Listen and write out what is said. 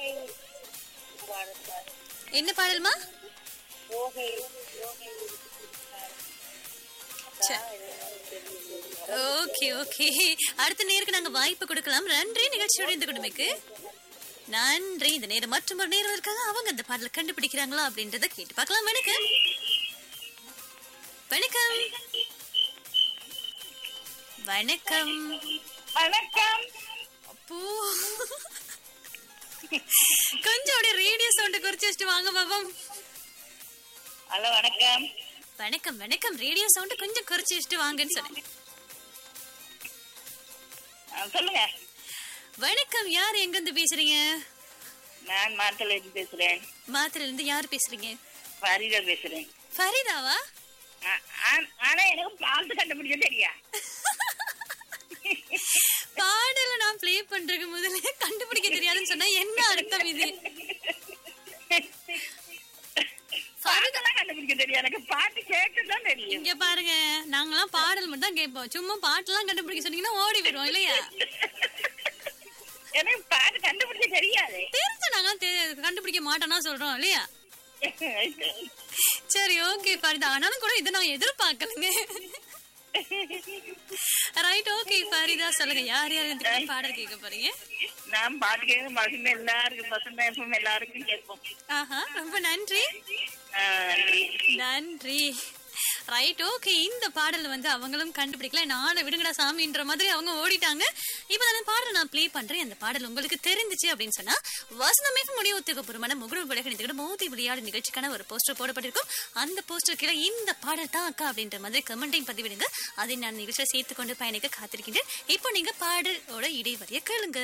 யோகை பாடல் என்ன பாடல்மா யோகை யோகை okay okay அடுத்த நேருக்கு நாங்க வாய்ப்பு கொடுக்கலாம் நன்றி நிகழ்ச்சியோட இந்த குடும்பக்கு நன்றி இந்த நேரம் மற்றும் ஒரு நேரம் இருக்காங்க அவங்க அந்த பாடலை கண்டுபிடிக்கிறாங்களா அப்படின்றத கேட்டு பார்க்கலாம் வணக்கம் வணக்கம் வணக்கம் வணக்கம் அப்போ கொஞ்சம் அப்படியே ரேடியோ சவுண்ட் குறைச்சு வச்சுட்டு வாங்க பாபம் ஹலோ வணக்கம் வணக்கம் வணக்கம் ரேடியோ சவுண்ட் கொஞ்சம் குறைச்சு வச்சுட்டு வாங்கன்னு சொன்னேன் ஆ, சொல்லுங்க வணக்கம் யார் எங்க இருந்து பேசுறீங்க நான் மாத்தல இருந்து பேசுறேன் மாத்திர இருந்து யார் பேசுறீங்க ஃபரிதா பேசுறேன் ஃபரிதாவா ஆ- ஆ- ஆனா எனக்கு பாட்டு கண்டுபிடிக்க தெரியா பாடல நான் ப்ளே பண்றதுக்கு முதல்ல கண்டுபிடிக்க தெரியாதுன்னு சொன்னா என்ன அர்த்தம் இது பாட்டெல்லாம் கண்டுபிடிக்க தெரியும் எனக்கு பாட்டு கேட்க தான் தெரியும் இங்க பாருங்க நாங்கெல்லாம் பாடல் மட்டும் தான் கேட்போம் சும்மா பாட்டெல்லாம் கண்டுபிடிக்க சொன்னீங்கன்னா ஓடி போயிடுவோம் இல்லையா எனக்கு பாட்டு கண்டுபிடிக்க தெரியாது தெரிஞ்ச நாங்க கண்டுபிடிக்க மாட்டோம்னா சொல்றோம் இல்லையா சரி ஓகே ஃபரிதா ஆனாலும் கூட இதை நான் எதிர்பார்க்கலங்க ரைட் ஓகே ஃபரிதா சொல்லுங்க யார் யார் இந்த பாடல் கேட்க போறீங்க நான் பாட்டு கேட்க பசங்க எல்லாருக்கும் பசங்க எஃப்எம் எல்லாருக்கும் கேட்போம் ஆஹா ரொம்ப நன்றி ஆ, நன்றி. நன்றி ரைட் ஓகே இந்த பாடல் வந்து அவங்களும் கண்டுபிடிக்கல நாளை விடுங்கடா சாமின்ற மாதிரி அவங்க ஓடிட்டாங்க இப்போ அந்த பாடல் நான் ப்ளே பண்றேன் அந்த பாடல் உங்களுக்கு தெரிஞ்சுச்சு அப்படின்னு சொன்னா வசனமே முடிவு ஒத்துக்கப்புறமான முகர்வு விலகினதுக்கு மோதி விளையாடு நிகழ்ச்சிக்கான ஒரு போஸ்டர் போடப்பட்டிருக்கும் அந்த போஸ்டர் கீழே இந்த பாடல் தான் அக்கா அப்படின்ற மாதிரி கமெண்டையும் பதிவிடுங்க அதை நான் நிகழ்ச்சியை சேர்த்து கொண்டு பயணிக்க காத்திருக்கின்றேன் இப்போ நீங்க பாடலோட இடைவெளியை கேளுங்க